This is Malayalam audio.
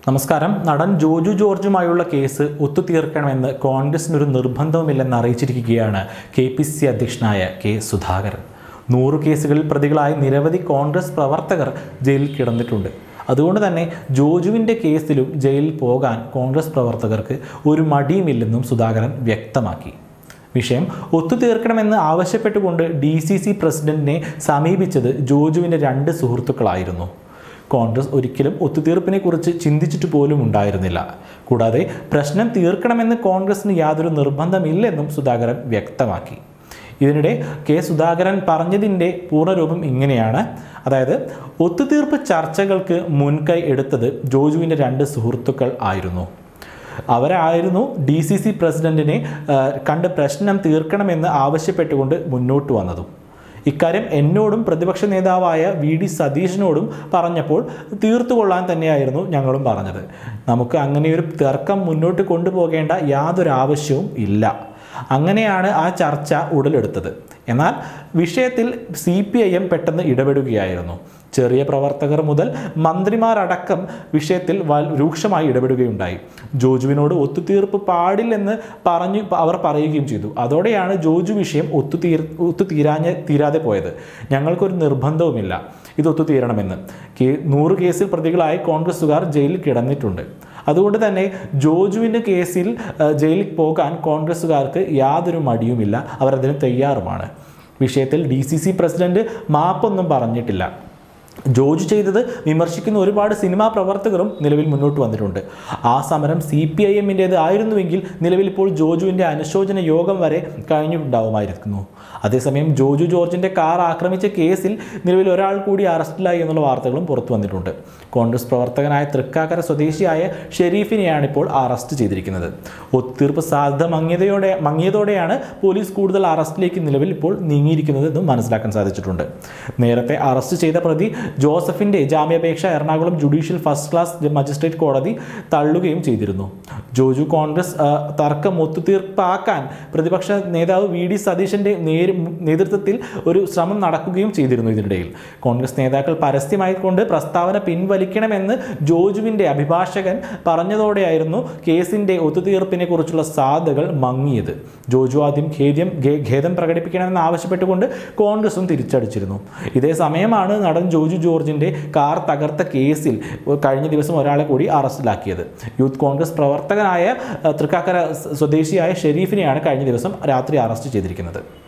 നമസ്കാരം നടൻ ജോജു ജോർജുമായുള്ള കേസ് ഒത്തുതീർക്കണമെന്ന് കോൺഗ്രസിനൊരു നിർബന്ധവുമില്ലെന്ന് അറിയിച്ചിരിക്കുകയാണ് കെ പി സി അധ്യക്ഷനായ കെ സുധാകരൻ നൂറ് കേസുകളിൽ പ്രതികളായി നിരവധി കോൺഗ്രസ് പ്രവർത്തകർ ജയിലിൽ കിടന്നിട്ടുണ്ട് അതുകൊണ്ട് തന്നെ ജോജുവിൻ്റെ കേസിലും ജയിലിൽ പോകാൻ കോൺഗ്രസ് പ്രവർത്തകർക്ക് ഒരു മടിയുമില്ലെന്നും സുധാകരൻ വ്യക്തമാക്കി വിഷയം ഒത്തുതീർക്കണമെന്ന് ആവശ്യപ്പെട്ടുകൊണ്ട് ഡി സി സി പ്രസിഡന്റിനെ സമീപിച്ചത് ജോജുവിൻ്റെ രണ്ട് സുഹൃത്തുക്കളായിരുന്നു കോൺഗ്രസ് ഒരിക്കലും ഒത്തുതീർപ്പിനെ കുറിച്ച് ചിന്തിച്ചിട്ട് പോലും ഉണ്ടായിരുന്നില്ല കൂടാതെ പ്രശ്നം തീർക്കണമെന്ന് കോൺഗ്രസിന് യാതൊരു നിർബന്ധമില്ലെന്നും സുധാകരൻ വ്യക്തമാക്കി ഇതിനിടെ കെ സുധാകരൻ പറഞ്ഞതിൻ്റെ പൂർണ്ണരൂപം ഇങ്ങനെയാണ് അതായത് ഒത്തുതീർപ്പ് ചർച്ചകൾക്ക് മുൻകൈ എടുത്തത് ജോജുവിൻ്റെ രണ്ട് സുഹൃത്തുക്കൾ ആയിരുന്നു അവരായിരുന്നു ഡി സി സി പ്രസിഡന്റിനെ ആ, കണ്ട് പ്രശ്നം തീർക്കണമെന്ന് ആവശ്യപ്പെട്ടുകൊണ്ട് മുന്നോട്ട് വന്നതും ഇക്കാര്യം എന്നോടും പ്രതിപക്ഷ നേതാവായ വി ഡി സതീഷിനോടും പറഞ്ഞപ്പോൾ തീർത്തുകൊള്ളാൻ തന്നെയായിരുന്നു ഞങ്ങളും പറഞ്ഞത് നമുക്ക് അങ്ങനെയൊരു തർക്കം മുന്നോട്ട് കൊണ്ടുപോകേണ്ട യാതൊരു ആവശ്യവും ഇല്ല അങ്ങനെയാണ് ആ ചർച്ച ഉടലെടുത്തത് എന്നാൽ വിഷയത്തിൽ സി പി ഐ എം പെട്ടെന്ന് ഇടപെടുകയായിരുന്നു ചെറിയ പ്രവർത്തകർ മുതൽ മന്ത്രിമാരടക്കം വിഷയത്തിൽ വൽ- രൂക്ഷമായി ഇടപെടുകയുണ്ടായി ജോജുവിനോട് ഒത്തുതീർപ്പ് പാടില്ലെന്ന് പറഞ്ഞു അവർ പറയുകയും ചെയ്തു അതോടെയാണ് ജോജു വിഷയം ഒത്തുതീർ ഒത്തുതീരാഞ്ഞ തീരാതെ പോയത് ഞങ്ങൾക്കൊരു നിർബന്ധവുമില്ല ഇത് ഒത്തുതീരണമെന്ന് കേ നൂറ് കേസിൽ പ്രതികളായി കോൺഗ്രസ്സുകാർ ജയിലിൽ കിടന്നിട്ടുണ്ട് അതുകൊണ്ട് തന്നെ ജോജുവിൻ്റെ കേസിൽ ആ, ജയിലിൽ പോകാൻ കോൺഗ്രസ്സുകാർക്ക് യാതൊരു മടിയുമില്ല അവരതിന് തയ്യാറുമാണ് വിഷയത്തിൽ ഡി സി സി പ്രസിഡന്റ് മാപ്പൊന്നും പറഞ്ഞിട്ടില്ല ജോജു ചെയ്തത് വിമർശിക്കുന്ന ഒരുപാട് സിനിമാ പ്രവർത്തകരും നിലവിൽ മുന്നോട്ട് വന്നിട്ടുണ്ട് ആ സമരം സി പി ഐ എമ്മിൻ്റേത് ആയിരുന്നുവെങ്കിൽ നിലവിൽ ഇപ്പോൾ ജോജുവിൻ്റെ അനുശോചന യോഗം വരെ കഴിഞ്ഞിട്ടുണ്ടാവുമായിരുന്നു അതേസമയം ജോജു ജോർജിൻ്റെ കാർ ആക്രമിച്ച കേസിൽ നിലവിൽ ഒരാൾ കൂടി അറസ്റ്റിലായി എന്നുള്ള വാർത്തകളും പുറത്തു വന്നിട്ടുണ്ട് കോൺഗ്രസ് പ്രവർത്തകനായ തൃക്കാക്കര സ്വദേശിയായ ഷെരീഫിനെയാണ് ഇപ്പോൾ അറസ്റ്റ് ചെയ്തിരിക്കുന്നത് ഒത്തുതീർപ്പ് സാധ്യത മങ്ങിയതയോടെ മങ്ങിയതോടെയാണ് പോലീസ് കൂടുതൽ അറസ്റ്റിലേക്ക് നിലവിൽ ഇപ്പോൾ നീങ്ങിയിരിക്കുന്നത് എന്നും മനസ്സിലാക്കാൻ സാധിച്ചിട്ടുണ്ട് നേരത്തെ അറസ്റ്റ് ചെയ്ത പ്രതി ജോസഫിന്റെ ജാമ്യാപേക്ഷ Ernakulam judicial first class magistrate കോടതി തള്ളുകയും ചെയ്തിരുന്നു ജോജു കോൺഗ്രസ് ആ, തർക്കം ഒത്തുതീർപ്പാക്കാൻ പ്രതിപക്ഷ നേതാവ് വി ഡി സതീശന്റെ നേര് നേതൃത്വത്തിൽ ഒരു ശ്രമം നടക്കുകയും ചെയ്തിരുന്നു ഇതിനിടയിൽ കോൺഗ്രസ് നേതാക്കൾ പരസ്യമായി കൊണ്ട് പ്രസ്താവന പിൻവലിക്കണമെന്ന് ജോജുവിന്റെ അഭിഭാഷകൻ പറഞ്ഞതോടെയായിരുന്നു കേസിന്റെ ഒത്തുതീർപ്പിനെ കുറിച്ചുള്ള സാധ്യതകൾ മങ്ങിയത് ജോജു ആദ്യം ഖേദ്യം ഖേ- ഖേദം പ്രകടിപ്പിക്കണമെന്ന് ആവശ്യപ്പെട്ടുകൊണ്ട് കോൺഗ്രസും തിരിച്ചടിച്ചിരുന്നു ഇതേ സമയമാണ് നടൻ ജോജു ജോർജിന്റെ കാർ തകർത്ത കേസിൽ കഴിഞ്ഞ ദിവസം ഒരാളെ കൂടി അറസ്റ്റിലാക്കിയത് യൂത്ത് കോൺഗ്രസ് പ്രവർത്തകനായ അഹ്, തൃക്കാക്കര സ്വദേശിയായ ഷെരീഫിനെയാണ് കഴിഞ്ഞ ദിവസം രാത്രി അറസ്റ്റ് ചെയ്തിരിക്കുന്നത്